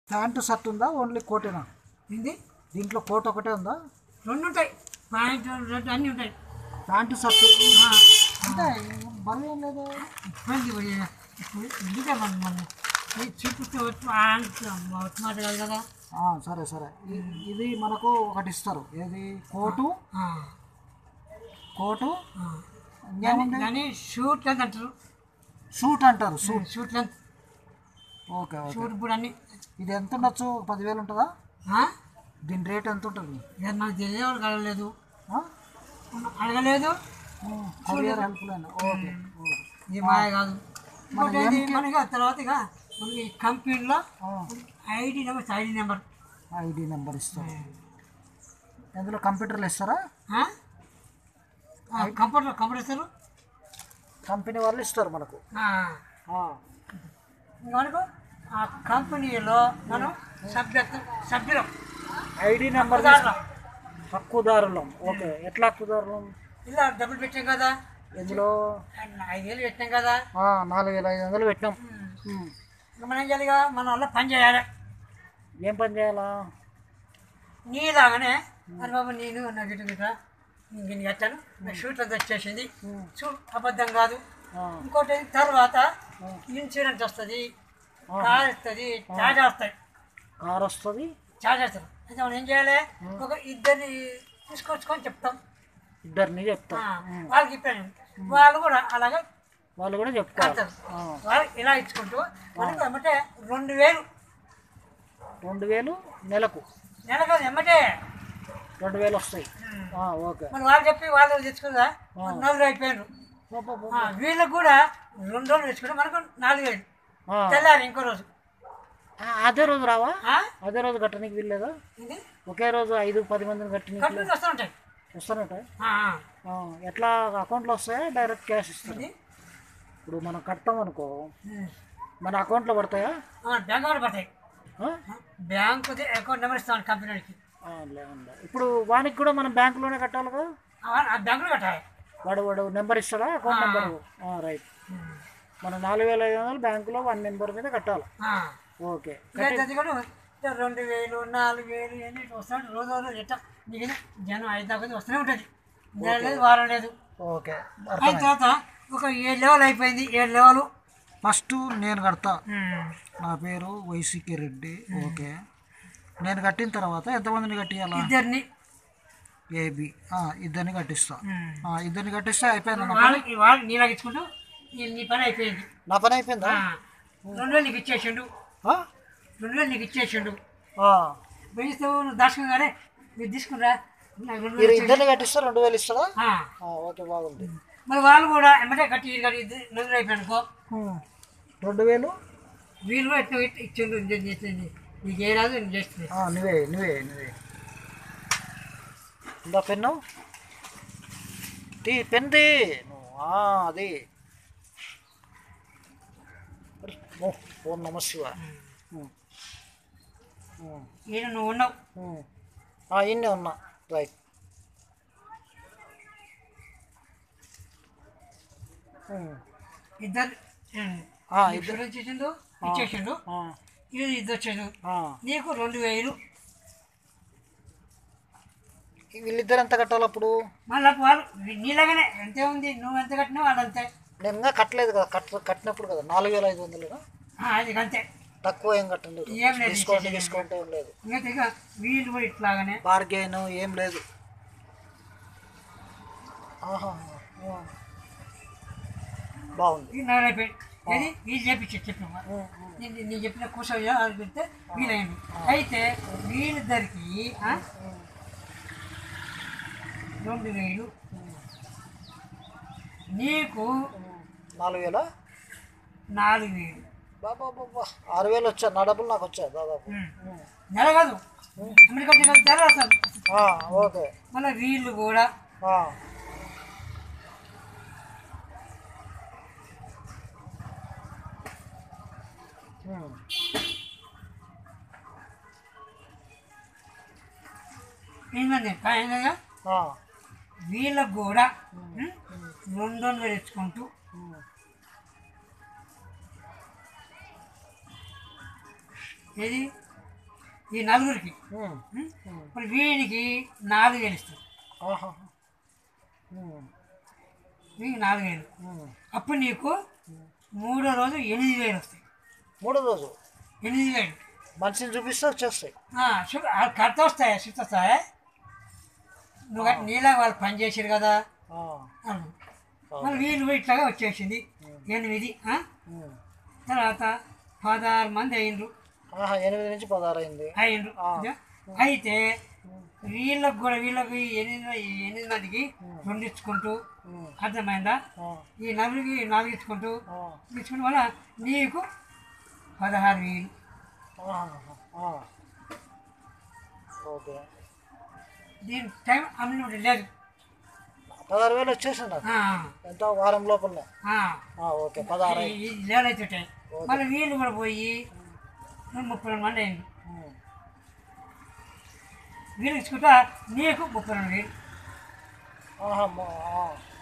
Pant shirt ఉందా only కోటేనా ఏంది దీంట్లో కోట్ ఒకటే ఉందా రెండు ఉంటాయి పాయింట్ రెండు అన్నీ ఉంటాయి ప్యాంటు షర్ట్ ఆ, అంటే బరువు ఏం లేదు ఇబ్బంది పడి ఇప్పుడు ఎందుకే మనం మనం ఈ చూపిస్తే వచ్చి మాట కాదు కదా ఆ, సరే సరే ఇ- ఇది మనకు ఒకటి ఇస్తారు ఏది కోటు ఆ, కోటు ఆ. ఇంకేముంది దాన్ని షూట్ లెంత్ అంటారు సూట్ అంటారు suit shoot length okay okay shoot ఇప్పుడు అన్ని ఇది ఎంత ఉండొచ్చు పదివేలు ఉంటుందా ఆ? దీని రేట్ ఎంత ఉంటుంది ఇక నాకు తెలియదు అడగలేదు ఆ? అడగలేదు ఉమ్, కొరియర్ హెల్ప్లైన్ ఓకే ఓకే ఇది మాయ కాదు ఇంకోటి ఏంది, మనకి ఆ తర్వాత ఇక మనకి కంపెనీలో ఆ, ID number ID number ID number ఇస్తారు ఇందులో కంప్యూటర్లు ఇస్తారా కంప్యూటర్ కంప్యూటర్ ఇస్తారు కంపెనీ వాళ్ళు ఇస్తారు మనకు ఆ. ఆ, ఇంకా మనకు ఆ కంపెనీలో మనం సభ్యత్వం సభ్యులం ఐడి నెంబర్ ఉదాహరణ హక్కుదారులం ఓకే ఎట్లా హక్కుదారులం ఇలా డబ్బులు పెట్టాం కదా ఇందులో ఐదు వేలు పెట్టాం కదా ఆ, నాలుగు వేల ఐదు వందలు పెట్టినాం ఉమ్. ఇంకా మనం ఏం చేయాలి ఇక మన వల్ల పని చేయాలి ఏం పని చేయాలా నీలాగానే అని బాబు నేను నా గిట్ట గిట్ట ఇంక నీకు వచ్చాను నా షూట్ అంతా వచ్చేసింది షూట్ అబద్ధం కాదు ఆ, ఇంకోటి తర్వాత ఇన్సూరెన్స్ వస్తుంది కార్ వస్తుంది ఛార్జ్ వస్తాయి కార్ వస్తుంది ఛార్జ్ వస్తారు అయితే మనం ఏం చేయాలి ఒక ఇద్దరిని తీసుకొచ్చుకొని చెప్తాం ఇద్దరిని చెప్తా ఆ, వాళ్ళకి ఇప్పాను వాళ్ళు కూడా అలాగే వాళ్ళు కూడా చెప్తారు కడతారు ఆ, వాళ్ళు ఇలా ఇచ్చుకుంటూ మనకి ఎమ్మటే రెండు వేలు రెండు వేలు నెలకు నెల కాదు ఎమ్మటే రెండు వేలు వస్తాయి ఆ, ఓకే మరి వాళ్ళు చెప్పి వాళ్ళు తెచ్చుకుందా నలుగురు అయిపోయారు అబ్బబ్బబ్బ. ఆ, వీళ్ళకి కూడా రెండు రోజులు తెచ్చుకుంటే మనకు నాలుగు వేలు ఆ, తెల్లారి ఇంకో రోజు ఆ, అదే రోజు రావా ఆ? అదే రోజు కట్టడానికి వీల్లేదా ఇది ఒకే రోజు ఐదు పది మందిని కట్టడానికి కంపెనీకి వస్తూ ఉంటాయి వస్తానట ఆ, ఆ. ఎట్లా అకౌంట్లో వస్తాయా డైరెక్ట్ క్యాష్ ఇస్తారు ఇది ఇప్పుడు మనం కట్టాం అనుకో ఉమ్. మన అకౌంట్లో పడతాయా ఆ, బ్యాంక్ కూడా పడతాయి ఆ? బ్యాంకు అకౌంట్ నెంబర్ ఇస్తాను కంపెనీకి ఆ, లేదండి ఇప్పుడు వానికి కూడా మనం బ్యాంకులోనే కట్టాలి కదా ఆ బ్యాంకులో కట్టాలి వాడు వాడు నెంబర్ ఇస్తాడా అకౌంట్ నెంబర్ రైట్ ఉమ్. మనం నాలుగు వేల ఐదు వందలు బ్యాంకులో వన్ నెంబర్ మీద కట్టాలి ఆ. ఓకే ఇంకా అది కూడా ఇట్లా రెండు వేలు నాలుగు వేలు ఎన్ని వస్తాడు రోజు రోజు ఎట్లా నీకు జనం ఐదు దాకా వస్తూనే ఉంటుంది నెల లేదు వారం లేదు ఓకే అయిన తర్వాత ఒక ఏడు లెవెల్ అయిపోయింది ఏడు లెవెల్ ఫస్ట్ నేను కడతా నా పేరు వైసీకే రెడ్డి ఓకే నేను కట్టిన తర్వాత ఎంతమందిని కట్టియాలా ఇద్దరిని ఏబి ఇద్దరిని కట్టిస్తా ఆ, ఇద్దరిని కట్టిస్తే అయిపోయింది నా వాళ్ళకి వాళ్ళు నీలాగా ఇచ్చుకుంటూ నీ- నీ పని అయిపోయింది నా పని అయిపోయిందా ఆ. రెండు వేలు నీకు ఇచ్చేసిండు ఆ? రెండు వేలు నీకు ఇచ్చేసిండు ఆ. వేయిస్తూ నువ్వు దాచుకున్నారే మీరు తీసుకురా నాకు రెండు మీరు వేలు ఇద్దరిని కట్టిస్తే రెండు వేలు ఇస్తారా ఆ. ఆ, ఓకే బాగుంది మరి వాళ్ళు కూడా ఎమ్మటే కట్టి ఇది కట్టి ఇది నలుగురు అయిపోయానుకో ఉమ్. రెండు వేలు వీళ్ళు కూడా ఎట్లా ఇచ్చి- ఇచ్చిండు నేను చేసింది నీకు ఏ రాదు నేను చేస్తుంది ఆ, నువ్వే నువ్వే నువ్వే ఇందా పెన్ను తీ పెన్ తీ నువ్వు ఆ, అది ఓ ఓం నమ శివ ఉమ్. ఉమ్. ఈయన నువ్వు ఉన్నావు ఉమ్. ఆ, ఇన్నే ఉన్నా రైట్ ఉమ్. ఇద్దరు ఉమ్. ఆ, నీకు ఇన్సూరెన్స్ ఇచ్చిండు ఇచ్చేసిండు ఆ, ఇది ఇది వచ్చేసిండు ఆ. నీకు రెండు వేలు వీళ్ళిద్దరు ఎంత కట్టాలి అప్పుడు మళ్ళీ వాళ్ళు నీలాగానే ఎంతే ఉంది నువ్వు ఎంత కట్టినావు వాళ్ళు అంతే నేను ఇంకా కట్టలేదు కదా కట్ కట్టినప్పుడు కదా నాలుగు వేల ఐదు వందలు ఆ, అది అంతే తక్కువ ఏం కట్టలేదు ఏం లేదు డిస్కౌంట్ డిస్కౌంట్ ఏం లేదు ఇంకా ఇక వీళ్ళు కూడా ఇట్లాగానే బార్గెన్ ఏం లేదు ఆహా ఆ. బాగుంది ఈ నగలు అయిపోయింది ఏది వీళ్ళు చేపించి చెప్పిన నేను నేను చెప్పిన కూర్చోయ్యా అని పెడితే వీలైంది అయితే వీళ్ళిద్దరికి ఆ, రెండు వేలు నీకు నాలుగు వేల నాలుగు వేలు బాబా బాబా ఆరు వేలు వచ్చా నా డబ్బులు నాకు వచ్చా దాదాపు ఉమ్. నెల కాదు అమెరికా టికెట్ ధర వస్తుంది ఆ, ఓకే మళ్ళీ వీళ్ళు కూడా ఆ. ఉమ్. ఏంటంటే ఏంటంటే ఆ. వీళ్ళకు కూడా ఉమ్, రెండు వందలు తెచ్చుకుంటూ ఉమ్. ఏది ఈ నలుగురికి ఉమ్. ఉం? మరి వీడికి నాలుగు వేలు ఇస్తాం ఆహా. ఉమ్. వీడికి నాలుగు వేలు ఉమ్. అప్పుడు నీకు మూడో రోజు ఎనిమిది వేలు వస్తాయి మూడో రోజు ఎనిమిది వేలు మనిషిని చూపిస్తే వచ్చేస్తాయి ఆ, శు- ఆ కడత వస్తాయా శుద్ధ వస్తాయా నువ్వు గట్ట నీలా వాళ్ళు పని చేసారు కదా ఆ. అను మరి వీళ్ళు ఇట్లాగా వచ్చేసింది ఎనిమిది ఆ? ఉమ్. తర్వాత పదహారు మంది అయిండ్రు ఆహా ఎనిమిది నుంచి పదహారు అయింది అయిండ్రు అయితే వీళ్ళకి కూడా వీళ్ళకి ఎనిమిది ఎనిమిది మందికి రెండు ఇచ్చుకుంటూ ఉమ్. అర్థమైందా ఆ. ఈ నలుగురికి నాలుగు ఇచ్చుకుంటూ ఆ. ఇచ్చుకున్న వల్ల నీకు పదహారు వేలు ఆహా. ఆ. ఓకే దీని టైం అన్లిమిటెడ్ లేదు పదహారు వేలు వచ్చేసింది నాకు ఆ, ఎంత వారం లోపలనే ఆ. ఆ, ఓకే పదహారు ఈ- ఈ లేడైతే మళ్ళీ వీళ్ళు కూడా పోయి ముప్పై రెండు మంది అయింది ఉమ్. వీళ్ళు ఇచ్చుకుంటా నీకు ముప్పై రెండు వేలు ఆహా. మొ- ఆ.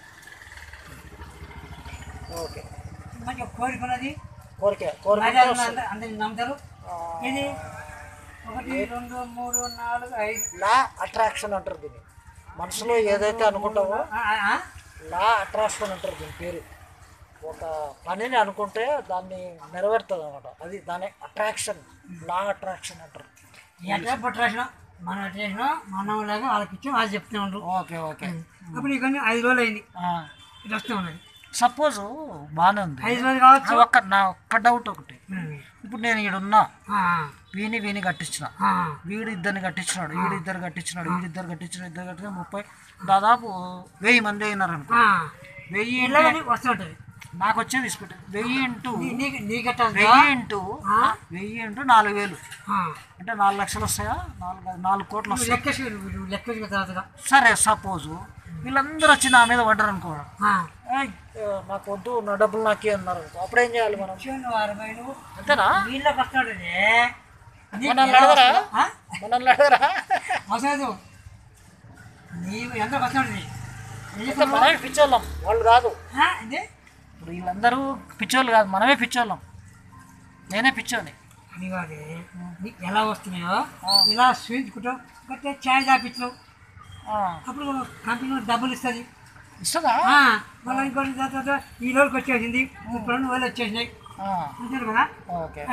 ఓకే మంచిగా కోరుకున్నది కోరిక కోరిక మర్యాదలు అంద- అందరిని నమ్ముతారు ఆ. ఇది ఒకటి రెండు మూడు నాలుగు ఐదు లా అట్రాక్షన్ అంటారు దీన్ని మనసులో ఏదైతే అనుకుంటావో ఆ, ఆ, ఆ. లా అట్రాక్షన్ అంటారు దీని పేరు ఒక పనిని అనుకుంటే దాన్ని నెరవేరుతుంది అనమాట అది దాని అట్రాక్షన్ లా అట్రాక్షన్ అంటారు ఎట్లా పట్టు రాసిన మనం ఎట్లా చేసినా మనం లాగా వాళ్ళకి ఇచ్చి వాళ్ళు చెప్తూ ఉండరు ఓకే ఓకే అప్పుడు నీకు అన్ని ఐదు రోజులు అయింది ఇట్లా వస్తూ ఉన్నది సపోజ్ బాగానే ఉంది ఐదు రోజులు కావచ్చు ఒక్క నా ఒక్క డౌట్ ఒకటి ఉమ్. ఇప్పుడు నేను ఈడున్నా ఆ, వీని వీని కట్టించిన ఆ, వీడు ఇద్దరిని కట్టించినాడు వీడు ఇద్దరు కట్టించినాడు వీడు ఇద్దరు కట్టించినాడు ఇద్దరు కట్టిన ముప్పై దాదాపు వెయ్యి మంది అయినారు అనుకో ఆ. వెయ్యి ఇలా కానీ వస్తుంటుంది నాకు వచ్చేది ఇసుకుంటే వెయ్యి ఇంటూ నీ- నీకు నీకెట్టా ఉందా? వెయ్యి ఇంటూ ఆ? వెయ్యి ఇంటూ నాలుగు వేలు ఆ. అంటే నాలుగు లక్షలు వస్తాయా నాలుగు నాలుగు కోట్లు నువ్వు వస్తాయి లెక్కేసి నువ్వు లెక్కేసిన తర్వాతగా సరే సపోజ్ వీళ్ళందరూ వచ్చి నా మీద పడ్డారు అనుకో ఆ. ఏయ్, ఏ, నాకు వద్దు నా డబ్బులు నాకే అన్నారు అనుకో అప్పుడు ఏం చేయాలి మనం వచ్చి నువ్వు అరవై నువ్వు అంతేనా వీళ్ళకి వస్తున్నాడు మనల్ని అడగరా మనల్ని అడగరా అవసరం లేదు నీవు ఎంత వస్తున్నాడు అయితే మనమే పిచ్చోళ్ళం వాళ్ళు కాదు అంటే ఇప్పుడు వీళ్ళందరూ పిచ్చోళ్ళు కాదు మనమే పిచ్చోళ్ళం నేనే పిచ్చోని అది కాదు నీకు ఎలా వస్తున్నాయో ఇలా చూపించుకుంటావు కట్టే ఛాయ్ తాపించు ఆ, అప్పుడు కంపెనీ డబ్బులు ఇస్తుంది ఇస్తుందా మళ్ళీ ఇంకోటి తర్వాత ఈ రోజుకి వచ్చేసింది ముప్పై రెండు వేలు వచ్చేసినాయి ఆ, అంతే కదా ఓకే